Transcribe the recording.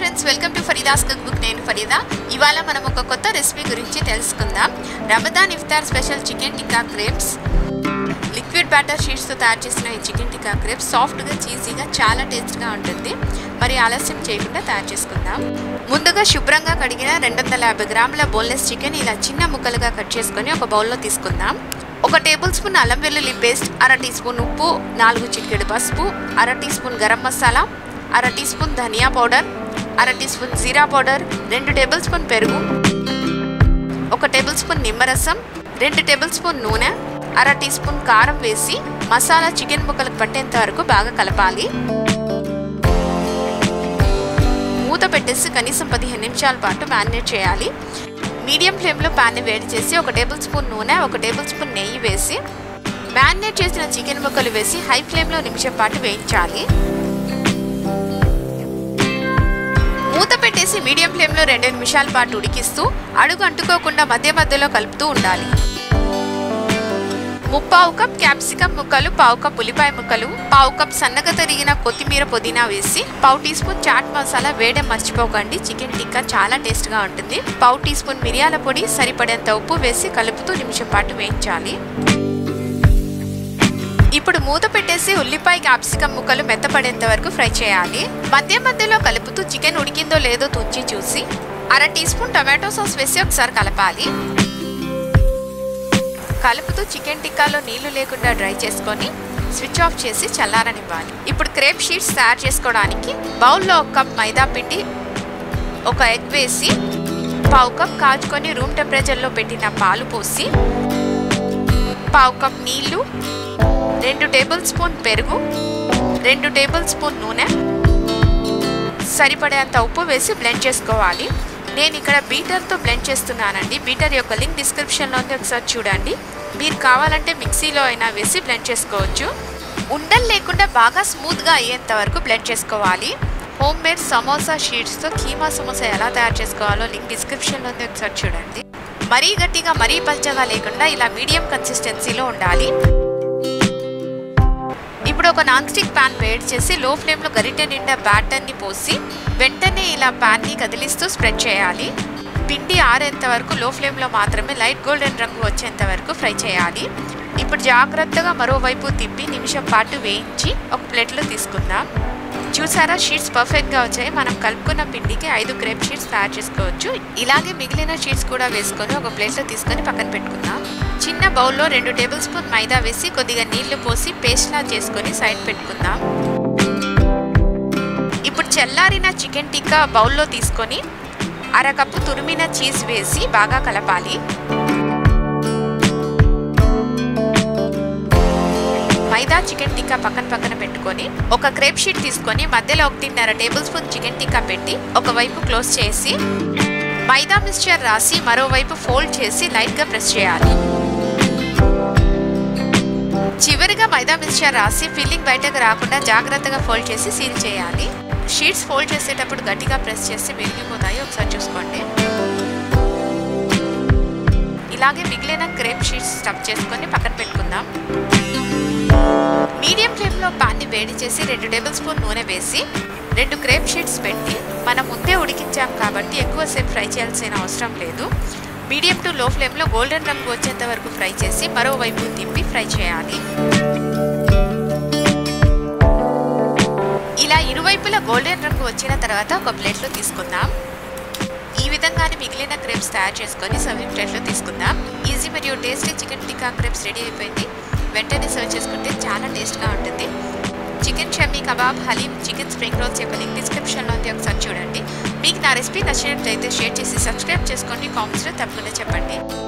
friends welcome to Farida's cookbook నేను ఫరీదా ఇవాళ మనం ఒక కొత్త రెసిపీ గురించి తెలుసుకుందాం Ramadan iftar special chicken tikka crepes liquid batter షీట్స్తో తయారు చేసిన ఈ చికెన్ టిక్కా క్రేప్స్ సాఫ్ట్గా చీజీగా చాలా టేస్ట్గా ఉంటుంది మరి ఆలస్యం చేయకుండా తయారు చేసుకుందాం ముందుగా శుభ్రంగా కడిగిన రెండు వందల యాభై గ్రాముల బోన్లెస్ చికెన్ ఇలా చిన్న ముక్కలుగా కట్ చేసుకొని ఒక బౌల్లో తీసుకుందాం ఒక టేబుల్ స్పూన్ అల్లం వెల్లుల్లి పేస్ట్ అర టీ స్పూన్ ఉప్పు నాలుగు చిటికెడు పసుపు అర టీ స్పూన్ గరం మసాలా అర టీ స్పూన్ ధనియా పౌడర్ అర టీ స్పూన్ జీరా పౌడర్ రెండు టేబుల్ స్పూన్ పెరుగు ఒక టేబుల్ స్పూన్ నిమ్మరసం రెండు టేబుల్ స్పూన్ నూనె అర టీ స్పూన్ కారం వేసి మసాలా చికెన్ ముక్కలకు పట్టేంత వరకు బాగా కలపాలి మూత పెట్టేసి కనీసం పదిహేను నిమిషాల పాటు మ్యారినేట్ చేయాలి మీడియం ఫ్లేమ్లో ప్యాన్ని వేడి చేసి ఒక టేబుల్ స్పూన్ నూనె ఒక టేబుల్ స్పూన్ నెయ్యి వేసి మ్యారినేట్ చేసిన చికెన్ ముక్కలు వేసి హై ఫ్లేమ్లో నిమిషం పాటు వేయించాలి మూత పెట్టేసి మీడియం ఫ్లేమ్లో రెండు నిమిషాల పాటు ఉడికిస్తూ అడుగు అంటుకోకుండా మధ్య మధ్యలో కలుపుతూ ఉండాలి ముప్పావు కప్ క్యాప్సికమ్ ముక్కలు పావు కప్ ఉల్లిపాయ ముక్కలు పావు కప్ సన్నగా తరిగిన కొత్తిమీర పుదీనా వేసి పావు టీ స్పూన్ చాట్ మసాలా వేయడం మర్చిపోకండి చికెన్ టిక్కా చాలా టేస్ట్గా ఉంటుంది పావు టీ స్పూన్ మిరియాల పొడి సరిపడేంత ఉప్పు వేసి కలుపుతూ నిమిషం పాటు వేయించాలి ఇప్పుడు మూత పెట్టేసి ఉల్లిపాయ క్యాప్సికమ్ ముక్కలు మెత్తపడేంత వరకు ఫ్రై చేయాలి మధ్య మధ్యలో కలుపుతూ చికెన్ ఉడికిందో లేదో తుంచి చూసి అర టీ స్పూన్ టొమాటో సాస్ వేసి ఒకసారి కలపాలి కలుపుతూ చికెన్ టిక్కాలో నీళ్లు లేకుండా డ్రై చేసుకొని స్విచ్ ఆఫ్ చేసి చల్లారనివ్వాలి ఇప్పుడు క్రేప్ షీట్స్ తయారు చేసుకోవడానికి బౌల్లో ఒక కప్ మైదా పిండి ఒక ఎగ్ వేసి పావు కప్ కాచుకొని రూమ్ టెంపరేచర్లో పెట్టిన పాలు పోసి పావు కప్ నీళ్లు రెండు టేబుల్ స్పూన్ పెరుగు రెండు టేబుల్ స్పూన్ నూనె సరిపడేంత ఉప్పు వేసి బ్లెండ్ చేసుకోవాలి నేను ఇక్కడ బీటర్తో బ్లెండ్ చేస్తున్నానండి బీటర్ యొక్క లింక్ డిస్క్రిప్షన్లో ఉంది ఒకసారి చూడండి మీరు కావాలంటే మిక్సీలో అయినా వేసి బ్లెండ్ చేసుకోవచ్చు ఉండలు లేకుండా బాగా స్మూత్గా అయ్యేంత వరకు బ్లెండ్ చేసుకోవాలి హోమ్ మేడ్ సమోసా షీట్స్తో కీమా సమోసా ఎలా తయారు చేసుకోవాలో లింక్ డిస్క్రిప్షన్లో ఉంది ఒకసారి చూడండి మరీ గట్టిగా మరీ పల్చగా లేకుండా ఇలా మీడియం కన్సిస్టెన్సీలో ఉండాలి ఇప్పుడు ఒక నాన్ స్టిక్ ప్యాన్ వేడి చేసి లో ఫ్లేమ్లో గరిటె నిండా బ్యాటర్ని పోసి వెంటనే ఇలా ప్యాన్ని కదిలిస్తూ స్ప్రెడ్ చేయాలి పిండి ఆరేంత వరకు లో ఫ్లేమ్లో మాత్రమే లైట్ గోల్డెన్ రంగు వచ్చేంత వరకు ఫ్రై చేయాలి ఇప్పుడు జాగ్రత్తగా మరోవైపు తిప్పి నిమిషం పాటు వేయించి ఒక ప్లేట్లో తీసుకుందాం చూసారా షీట్స్ పర్ఫెక్ట్గా వచ్చాయి మనం కలుపుకున్న పిండికి ఐదు క్రేప్ షీట్స్ తయారు చేసుకోవచ్చు ఇలాగే మిగిలిన షీట్స్ కూడా వేసుకొని ఒక ప్లేట్లో తీసుకొని పక్కన పెట్టుకుందాం చిన్న బౌల్లో రెండు టేబుల్ స్పూన్ మైదా వేసి కొద్దిగా నీళ్లు పోసి పేస్ట్లా చేసుకొని సైడ్ పెట్టుకుందాం ఇప్పుడు చల్లారిన చికెన్ టిక్కా బౌల్లో తీసుకొని అరకప్పు తురిమిన చీజ్ వేసి బాగా కలపాలి మైదా చికెన్ టిక్కా పక్కన పక్కన పెట్టుకొని ఒక క్రేప్ షీట్ తీసుకొని మధ్యలో ఒకటిన్నర టేబుల్ స్పూన్ చికెన్ టిక్కా పెట్టి ఒకవైపు క్లోజ్ చేసి మైదా మిక్స్చర్ రాసి మరోవైపు ఫోల్డ్ చేసి లైట్గా ప్రెస్ చేయాలి చివరిగా మైదా మిక్స్చర్ రాసి ఫిల్లింగ్ బయటకు రాకుండా జాగ్రత్తగా ఫోల్డ్ చేసి సీల్ చేయాలి షీట్స్ ఫోల్డ్ చేసేటప్పుడు గట్టిగా ప్రెస్ చేసి విరిగిపోతాయి ఒకసారి చూసుకోండి ఇలాగే మిగిలిన క్రేప్ షీట్స్ స్టఫ్ చేసుకొని పక్కన పెట్టుకుందాం మీడియం ఫ్లేమ్లో పాన్ని వేడి చేసి రెండు టేబుల్ స్పూన్ నూనె వేసి రెండు క్రేప్ షీట్స్ పెట్టి మనం ముందే ఉడికించాం కాబట్టి ఎక్కువసేపు ఫ్రై చేయాల్సిన అవసరం లేదు మీడియం టు లో ఫ్లేమ్లో గోల్డెన్ రంగు వచ్చేంత వరకు ఫ్రై చేసి మరోవైపు తిప్పి ఫ్రై చేయాలి ఇలా ఇరువైపులా గోల్డెన్ రంగు వచ్చిన తర్వాత ఒక ప్లేట్లో తీసుకుందాం ఈ విధంగానే మిగిలిన క్రేప్స్ తయారు చేసుకొని సర్వింగ్ ప్లేట్లో తీసుకుందాం ఈజీ మరియు tasty chicken tikka crepes ready అయిపోయింది వెంటనే సర్వ్ చేసుకుంటే చాలా టేస్ట్గా ఉంటుంది chicken shammi kebab haleem chicken spring rolls యొక్క లింక్ డిస్క్రిప్షన్లో ఉంది ఒకసారి చూడండి మీకు నా రెసిపీ నచ్చినట్లయితే షేర్ చేసి సబ్స్క్రైబ్ చేసుకోండి కామెంట్స్లో తప్పకుండా చెప్పండి